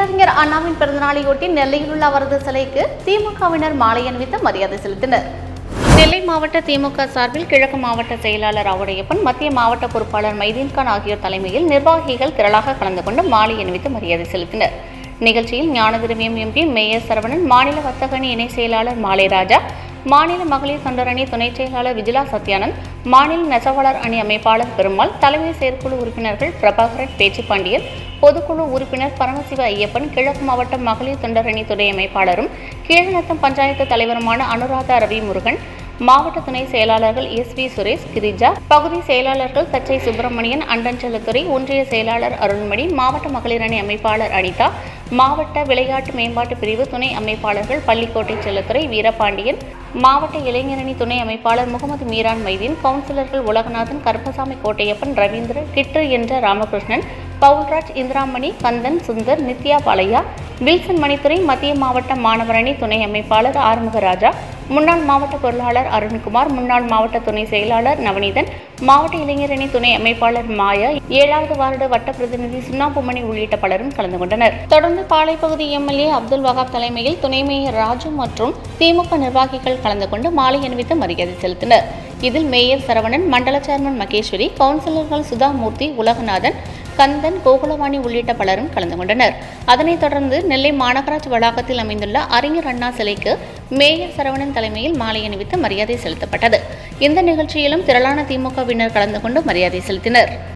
பேரறிஞர் அண்ணாவின் பிறந்தநாளையொட்டி நெல்லையில் உள்ள அவரது சிலைக்கு திமுகவினர் மாலை அணிவித்து மரியாதை செலுத்தினர் நெல்லை மாவட்ட திமுக சார்பில் கிழக்கு மாவட்ட செயலாளர் ஆவுடையப்பன் மத்திய மாவட்ட பொறுப்பாளர் மைதீன்கான் ஆகியோர் தலைமையில் நிர்வாகிகள் திரளாக கலந்து கொண்டு மாலை அணிவித்து மரியாதை செலுத்தினர் நிகழ்ச்சியில் ஞானதிரவியம் எம்பி மேயர் சரவணன் மாநில வர்த்தகணி இணை செயலாளர் மாலைராஜா மாநில மகளிர் தொண்டரணி துணைச் செயலாளர் விஜிலா சத்யானந்த் மாநில நெசவாளர் அணி அமைப்பாளர் பெருமாள் தலைமை செயற்குழு உறுப்பினர்கள் பிரபாகரன் பேச்சுப்பாண்டியன் பொதுக்குழு உறுப்பினர் பரமசிவ ஐயப்பன் கிழக்கு மாவட்ட மகளிர் தொண்டரணி துணை அமைப்பாளரும் கீழநத்தம் பஞ்சாயத்து தலைவருமான அனுராதா ரவி முருகன் மாவட்ட துணை செயலாளர்கள் எஸ் வி சுரேஷ் கிரிஜா பகுதி செயலாளர்கள் தச்சை சுப்பிரமணியன் அண்டஞ்சலத்துறை ஒன்றிய செயலாளர் அருள்மணி மாவட்ட மகளிர் அணி அமைப்பாளர் அனிதா மாவட்ட விளையாட்டு மேம்பாட்டு பிரிவு துணை அமைப்பாளர்கள் பள்ளிக்கோட்டை செல்லத்துறை வீரபாண்டியன் மாவட்ட இளைஞரணி துணை அமைப்பாளர் முகமது மீரான் மைதீன் கவுன்சிலர்கள் உலகநாதன் கருப்பசாமி கோட்டையப்பன் ரவீந்திர கிட்டு என்ற ராமகிருஷ்ணன் பவுல்ராஜ் இந்திராமணி கந்தன் சுந்தர் நித்யா பாலையா வில்சன் மணித்துறை மத்திய மாவட்ட மாணவரணி துணை அமைப்பாளர் ஆறுமுகராஜா முன்னாள் மாவட்ட பொருளாளர் அருண்குமார் முன்னாள் மாவட்ட துணை செயலாளர் நவநீதன் மாவட்ட இளைஞரணி துணை அமைப்பாளர் மாயா ஏழாவது வார்டு வட்ட பிரதிநிதி சுண்ணாம்புமணி உள்ளிட்ட பலரும் கலந்து கொண்டனர் தொடர்ந்து பாளைப்பகுதி எம்எல்ஏ அப்துல் வகாப் தலைமையில் துணை மேயர் ராஜு மற்றும் திமுக நிர்வாகிகள் கலந்து கொண்டு மாலை அணிவித்து மரியாதை செலுத்தினர் இதில் மேயர் சரவணன் மண்டல சேர்மன் மகேஸ்வரி கவுன்சிலர்கள் சுதாமூர்த்தி உலகநாதன் கந்தன் கோகுலவாணி உள்ளிட்ட பலரும் கலந்து கொண்டனர் அதனைத் தொடர்ந்து நெல்லை மாநகராட்சி வளாகத்தில் அமைந்துள்ள அறிஞர் அண்ணா சிலைக்கு மேயர் சரவணன் தலைமையில் மாலை அணிவித்து மரியாதை செலுத்தப்பட்டது இந்த நிகழ்ச்சியிலும் திரளான திமுகவினர் கலந்து கொண்டு மரியாதை செலுத்தினர்